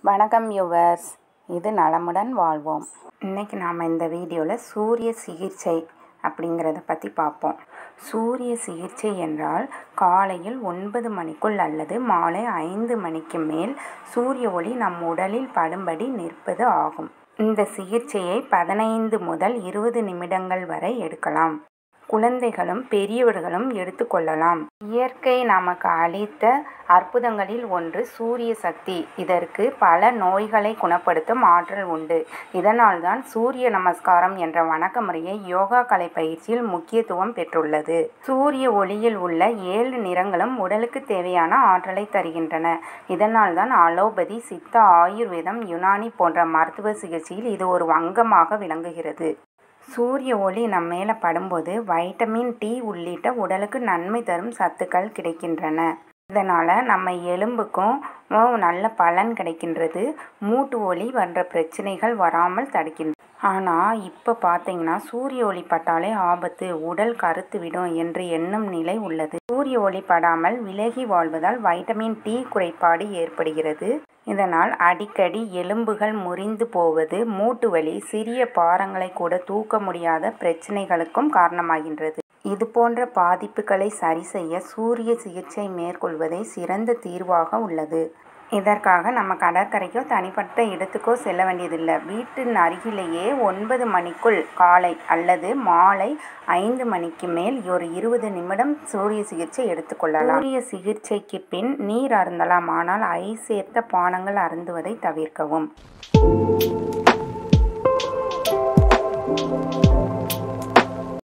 வணக்கம் யுவர்ஸ் இது நலமுடன் வாழ்வோம் இன்றைக்கி நாம் இந்த வீடியோவில் சூரிய சிகிச்சை அப்படிங்கிறத பற்றி பார்ப்போம் சூரிய சிகிச்சை என்றால் காலையில் ஒன்பது மணிக்குள் அல்லது மாலை ஐந்து மணிக்கு மேல் சூரிய ஒளி நம் உடலில் படும்படி நிற்பது ஆகும் இந்த சிகிச்சையை பதினைந்து முதல் இருபது நிமிடங்கள் வரை எடுக்கலாம் குழந்தைகளும் பெரியவர்களும் எடுத்துக்கொள்ளலாம் இயற்கை நமக்கு அளித்த அற்புதங்களில் ஒன்று சூரிய சக்தி இதற்கு பல நோய்களை குணப்படுத்தும் ஆற்றல் உண்டு இதனால்தான் சூரிய நமஸ்காரம் என்ற வணக்க முறையை யோகா கலை பயிற்சியில் முக்கியத்துவம் பெற்றுள்ளது சூரிய ஒளியில் உள்ள ஏழு நிறங்களும் உடலுக்கு தேவையான ஆற்றலை தருகின்றன இதனால்தான் அலோபதி சித்தா ஆயுர்வேதம் யுனானி போன்ற மருத்துவ சிகிச்சையில் இது ஒரு அங்கமாக விளங்குகிறது சூரிய ஒளி நம்ம மேலே படும்போது வைட்டமின் டி உள்ளிட்ட உடலுக்கு நன்மை தரும் சத்துக்கள் கிடைக்கின்றன இதனால் நம்ம எலும்புக்கும் நல்ல பலன் கிடைக்கின்றது மூட்டு ஒளி போன்ற பிரச்சனைகள் வராமல் தடுக்கின்றது ஆனால் இப்போ பார்த்தீங்கன்னா சூரிய ஒளி பட்டாலே ஆபத்து உடல் கருத்து விடும் என்று எண்ணும் நிலை உள்ளது சூரிய ஒளி படாமல் விலகி வாழ்வதால் வைட்டமின் டி குறைபாடு ஏற்படுகிறது இதனால் அடிக்கடி எலும்புகள் முறிந்து போவது மூட்டு வலி சிறிய பாரங்களை கூட தூக்க முடியாத பிரச்சனைகளுக்கும் காரணமாகின்றது இது போன்ற பாதிப்புகளை சரி செய்ய சூரிய சிகிச்சை மேற்கொள்வதே சிறந்த தீர்வாக உள்ளது இதற்காக நம்ம கடற்கரைக்கோ தனிப்பட்ட இடத்துக்கோ செல்ல வேண்டியதில்லை வீட்டின் அருகிலேயே ஒன்பது மணிக்குள் காலை அல்லது மாலை ஐந்து மணிக்கு மேல் ஒரு இருபது நிமிடம் சூரிய சிகிச்சை எடுத்துக்கொள்ளலாம் சூரிய சிகிச்சைக்கு பின் நீர் அருந்தலாம் ஆனால் ஐஸ் சேர்த்த பானங்கள் அருந்துவதை தவிர்க்கவும்